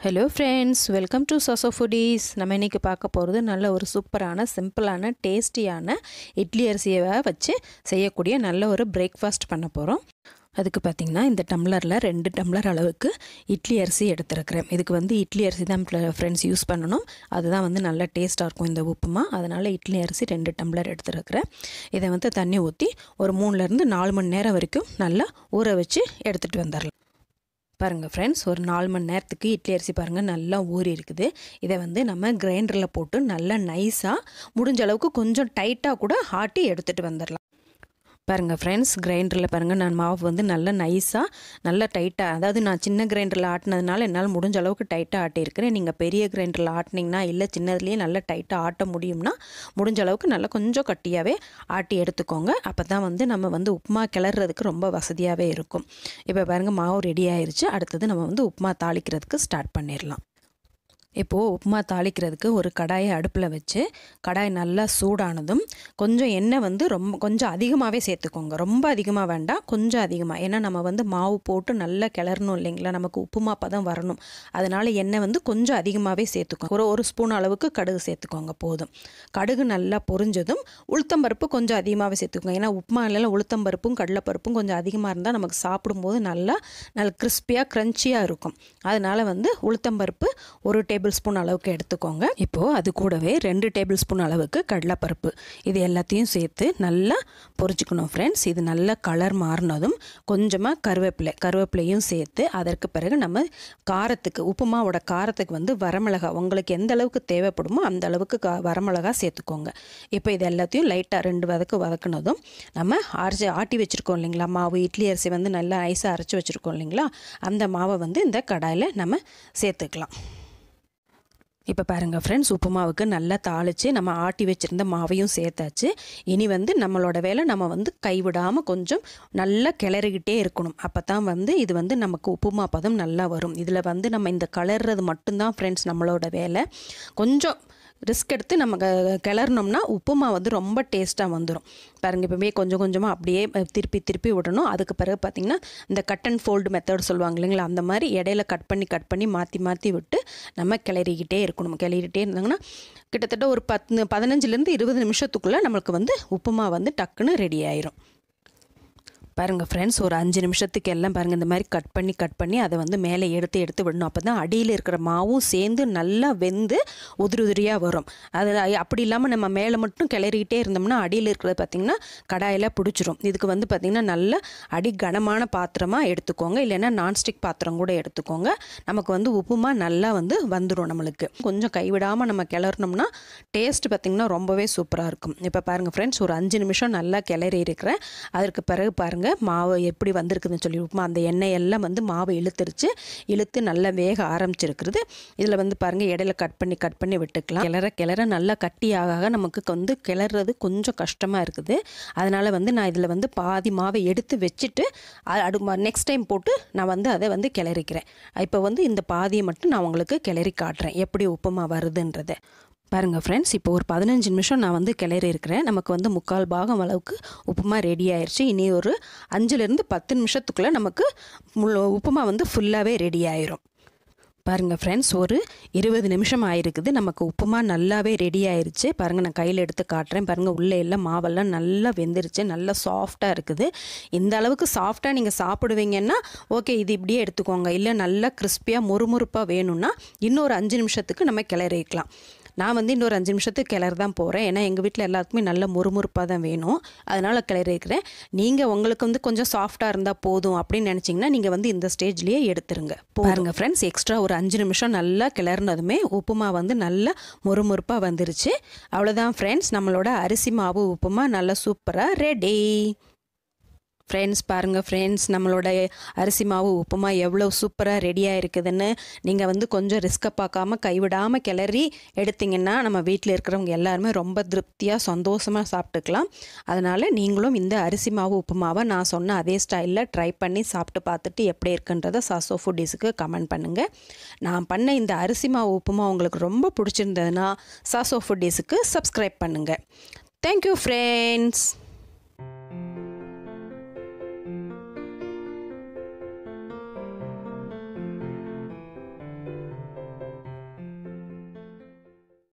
hello friends welcome to so so foodies நம்ம இன்றைக்கி பார்க்க போகிறது நல்ல ஒரு சூப்பரான சிம்பிளான டேஸ்டியான இட்லி அரிசியை வச்சு செய்யக்கூடிய நல்ல ஒரு பிரேக்ஃபாஸ்ட் பண்ண போகிறோம் அதுக்கு பார்த்திங்கன்னா இந்த டம்ளரில் ரெண்டு டம்ளர் அளவுக்கு இட்லி அரிசி எடுத்துருக்கிறேன் இதுக்கு வந்து இட்லி அரிசி தான் ஃப்ரெண்ட்ஸ் யூஸ் பண்ணணும் அதுதான் வந்து நல்ல டேஸ்ட்டாக இருக்கும் இந்த உப்புமா அதனால் இட்லி அரிசி ரெண்டு டம்ளர் எடுத்துருக்கிறேன் இதை வந்து தண்ணி ஊற்றி ஒரு மூணுலேருந்து நாலு மணி நேரம் வரைக்கும் நல்லா ஊற வச்சு எடுத்துகிட்டு வந்துடலாம் பாருங்கள் ஃப்ரெண்ட்ஸ் ஒரு நாலு மணி நேரத்துக்கு இட்லி அரிசி பாருங்கள் நல்லா ஊறி இருக்குது இதை வந்து நம்ம கிரைண்டரில் போட்டு நல்லா நைஸாக முடிஞ்ச அளவுக்கு கொஞ்சம் டைட்டாக கூட ஆட்டி எடுத்துகிட்டு வந்துடலாம் பாருங்கள் ஃப்ரெண்ட்ஸ் கிரைண்டரில் பாருங்கள் நான் மாவு வந்து நல்லா நைஸாக நல்லா டைட்டாக அதாவது நான் சின்ன கிரைண்டரில் ஆட்டினதுனால என்னால் முடிஞ்ச அளவுக்கு டைட்டாக ஆட்டியிருக்கிறேன் நீங்கள் பெரிய கிரைண்டரில் ஆட்டினீங்கன்னா இல்லை சின்னதுலேயே நல்லா டைட்டாக ஆட்ட முடியும்னா முடிஞ்ச அளவுக்கு நல்லா கொஞ்சம் கட்டியாகவே ஆட்டி எடுத்துக்கோங்க அப்போ தான் வந்து நம்ம வந்து உப்புமா கிளறதுக்கு ரொம்ப வசதியாகவே இருக்கும் இப்போ பாருங்கள் மாவு ரெடி ஆயிடுச்சு அடுத்தது நம்ம வந்து உப்புமா தாளிக்கிறதுக்கு ஸ்டார்ட் பண்ணிடலாம் இப்போது உப்புமா தாளிக்கிறதுக்கு ஒரு கடாயை அடுப்பில் வச்சு கடாய் நல்லா சூடானதும் கொஞ்சம் எண்ணெய் வந்து ரொம்ப கொஞ்சம் அதிகமாகவே சேர்த்துக்கோங்க ரொம்ப அதிகமாக வேண்டாம் கொஞ்சம் அதிகமாக ஏன்னா நம்ம வந்து மாவு போட்டு நல்லா கிளறணும் இல்லைங்களா நமக்கு உப்புமா பதம் வரணும் அதனால் எண்ணெய் வந்து கொஞ்சம் அதிகமாகவே சேர்த்துக்கோங்க ஒரு ஒரு ஸ்பூன் அளவுக்கு கடுகு சேர்த்துக்கோங்க போதும் கடுகு நல்லா பொரிஞ்சதும் உளுத்தம்பருப்பு கொஞ்சம் அதிகமாகவே சேர்த்துக்கோங்க ஏன்னா உப்புமாவில் உளுத்தம்பருப்பும் கடலைப்பருப்பும் கொஞ்சம் அதிகமாக இருந்தால் நமக்கு சாப்பிடும்போது நல்லா நல்ல கிறிஸ்பியாக க்ரன்ச்சியாக இருக்கும் அதனால் வந்து உளுத்தம்பருப்பு ஒரு டேபிள் டேபிள் ஸ்பூன் அளவுக்கு எடுத்துக்கோங்க இப்போது அது கூடவே ரெண்டு டேபிள் ஸ்பூன் அளவுக்கு கடலைப்பருப்பு இது எல்லாத்தையும் சேர்த்து நல்லா பொரிச்சுக்கணும் ஃப்ரெண்ட்ஸ் இது நல்லா கலர் மாறினதும் கொஞ்சமாக கருவேப்பிலை கருவேப்பிலையும் சேர்த்து அதற்கு பிறகு நம்ம காரத்துக்கு உப்புமாவோட காரத்துக்கு வந்து வரமிளகா உங்களுக்கு எந்த அளவுக்கு தேவைப்படுமோ அந்த அளவுக்கு கா வரமிளகா சேர்த்துக்கோங்க இப்போ இது எல்லாத்தையும் லைட்டாக ரெண்டு வதக்கு வதக்குனதும் நம்ம அரைச்சி ஆட்டி வச்சுருக்கோம் இல்லைங்களா மாவு இட்லி அரிசி வந்து நல்லா ஐஸாக அரைச்சி வச்சுருக்கோம் இல்லைங்களா அந்த மாவை வந்து இந்த கடாயில் நம்ம சேர்த்துக்கலாம் இப்போ பாருங்கள் ஃப்ரெண்ட்ஸ் உப்புமாவுக்கு நல்லா தாளித்து நம்ம ஆட்டி வச்சுருந்த மாவையும் சேர்த்தாச்சு இனி வந்து நம்மளோட வேலை நம்ம வந்து கைவிடாமல் கொஞ்சம் நல்லா கிளறிக்கிட்டே இருக்கணும் அப்போ தான் வந்து இது வந்து நமக்கு உப்புமா பதம் நல்லா வரும் இதில் வந்து நம்ம இந்த கிளறது மட்டும்தான் ஃப்ரெண்ட்ஸ் நம்மளோட வேலை கொஞ்சம் ரிஸ்க் எடுத்து நம்ம கிளறினோம்னா உப்புமா வந்து ரொம்ப டேஸ்ட்டாக வந்துடும் பாருங்கள் இப்போவே கொஞ்சம் கொஞ்சமாக அப்படியே திருப்பி திருப்பி விடணும் அதுக்கு பிறகு பார்த்திங்கன்னா இந்த கட் அண்ட் ஃபோல்டு மெத்தட் சொல்லுவாங்க இல்லைங்களா அந்த மாதிரி இடையில கட் பண்ணி கட் பண்ணி மாற்றி மாற்றி விட்டு நம்ம கிளறிக்கிட்டே இருக்கணும் கிளறிக்கிட்டே இருந்தாங்கன்னா கிட்டத்தட்ட ஒரு பத்து பதினஞ்சுலேருந்து இருபது நிமிஷத்துக்குள்ளே நம்மளுக்கு வந்து உப்புமா வந்து டக்குன்னு ரெடி ஆயிரும் பாருங்கள் ஃப்ரெண்ட்ஸ் ஒரு அஞ்சு நிமிஷத்துக்கு எல்லாம் பாருங்கள் இந்த மாதிரி கட் பண்ணி கட் பண்ணி அதை வந்து மேலே எடுத்து எடுத்து விடணும் அப்போ தான் அடியில் இருக்கிற மாவும் சேர்ந்து நல்லா வெந்து உதிரி உதிரியாக வரும் அது அப்படி இல்லாமல் நம்ம மேலே மட்டும் கிளறிக்கிட்டே இருந்தோம்னா அடியில் இருக்கிறது பார்த்திங்கன்னா கடாயில் பிடிச்சிரும் இதுக்கு வந்து பார்த்திங்கன்னா நல்ல அடி கனமான பாத்திரமாக எடுத்துக்கோங்க இல்லைன்னா நான்ஸ்டிக் பாத்திரம் கூட எடுத்துக்கோங்க நமக்கு வந்து உப்புமா நல்லா வந்து வந்துடும் நம்மளுக்கு கொஞ்சம் கைவிடாமல் நம்ம கிளறினோம்னா டேஸ்ட் பார்த்திங்கன்னா ரொம்பவே சூப்பராக இருக்கும் இப்போ பாருங்கள் ஃப்ரெண்ட்ஸ் ஒரு அஞ்சு நிமிஷம் நல்லா கிளறி இருக்கிறேன் அதற்கு பிறகு பாருங்கள் பாருங்கள் மாவு எப்படி வந்திருக்குதுன்னு சொல்லி உப்புமா அந்த எண்ணெய் எல்லாம் வந்து மாவு இழுத்துருச்சு இழுத்து நல்லா வேக ஆரம்பிச்சிருக்குது இதில் வந்து பாருங்கள் இடையில கட் பண்ணி கட் பண்ணி விட்டுக்கலாம் கிளற கிளற நல்லா கட்டி ஆக நமக்கு வந்து கிளறது கொஞ்சம் கஷ்டமாக இருக்குது அதனால் வந்து நான் இதில் வந்து பாதி மாவை எடுத்து வச்சுட்டு அடு நெக்ஸ்ட் டைம் போட்டு நான் வந்து அதை வந்து கிளறிக்கிறேன் இப்போ வந்து இந்த பாதியை மட்டும் நான் உங்களுக்கு கிளறி காட்டுறேன் எப்படி உப்புமா வருதுன்றதை பாருங்கள் ஃப்ரெண்ட்ஸ் இப்போ ஒரு பதினஞ்சு நிமிஷம் நான் வந்து கிளறி இருக்கிறேன் நமக்கு வந்து முக்கால் பாகம் அளவுக்கு உப்புமா ரெடி ஆயிடுச்சு இனி ஒரு அஞ்சுலேருந்து பத்து நிமிஷத்துக்குள்ளே நமக்கு உப்புமா வந்து ஃபுல்லாகவே ரெடி ஆயிரும் பாருங்கள் ஃப்ரெண்ட்ஸ் ஒரு இருபது நிமிஷம் ஆயிருக்குது நமக்கு உப்புமா நல்லாவே ரெடி ஆயிருச்சு பாருங்கள் நான் கையில் எடுத்து காட்டுறேன் பாருங்கள் உள்ளே எல்லாம் மாவெல்லாம் நல்லா வெந்துருச்சு நல்லா சாஃப்டாக இருக்குது இந்த அளவுக்கு சாஃப்டாக நீங்கள் சாப்பிடுவீங்கன்னா ஓகே இது இப்படியே எடுத்துக்கோங்க இல்லை நல்லா கிறிஸ்பியாக முறுமுறுப்பாக வேணும்னா இன்னொரு அஞ்சு நிமிஷத்துக்கு நம்ம கிளறிக்கலாம் நான் வந்து இன்னொரு அஞ்சு நிமிஷத்துக்கு கிளற தான் போகிறேன் ஏன்னா எங்கள் வீட்டில் எல்லாத்துக்குமே நல்ல முறுமுறுப்பாக தான் வேணும் அதனால் கிளறிக்கிறேன் நீங்கள் உங்களுக்கு வந்து கொஞ்சம் சாஃப்டாக இருந்தால் போதும் அப்படின்னு நினச்சிங்கன்னா நீங்கள் வந்து இந்த ஸ்டேஜ்லேயே எடுத்துருங்க பாருங்கள் ஃப்ரெண்ட்ஸ் எக்ஸ்ட்ரா ஒரு அஞ்சு நிமிஷம் நல்லா கிளறினதுமே உப்புமா வந்து நல்லா முறுமுறுப்பாக வந்துருச்சு அவ்வளோதான் ஃப்ரெண்ட்ஸ் நம்மளோட அரிசி மாவு உப்புமா நல்லா சூப்பராக ரெடி ஃப்ரெண்ட்ஸ் பாருங்கள் ஃப்ரெண்ட்ஸ் நம்மளோட அரிசி மாவு உப்புமா எவ்வளோ சூப்பராக ரெடியாக இருக்குதுன்னு நீங்கள் வந்து கொஞ்சம் ரிஸ்க்கை பார்க்காம கைவிடாமல் கிளறி எடுத்திங்கன்னா நம்ம வீட்டில் இருக்கிறவங்க எல்லாருமே ரொம்ப திருப்தியாக சந்தோஷமாக சாப்பிட்டுக்கலாம் அதனால் நீங்களும் இந்த அரிசி மாவு உப்புமாவை நான் சொன்ன அதே ஸ்டைலில் ட்ரை பண்ணி சாப்பிட்டு பார்த்துட்டு எப்படி இருக்குன்றதை சாசோ ஃபுட்டீஸுக்கு கமெண்ட் பண்ணுங்கள் நான் பண்ண இந்த அரிசி மாவு உப்புமா உங்களுக்கு ரொம்ப பிடிச்சிருந்ததுன்னா சாசோ ஃபுட்டீஸுக்கு சப்ஸ்கிரைப் பண்ணுங்கள் தேங்க்யூ ஃப்ரெண்ட்ஸ்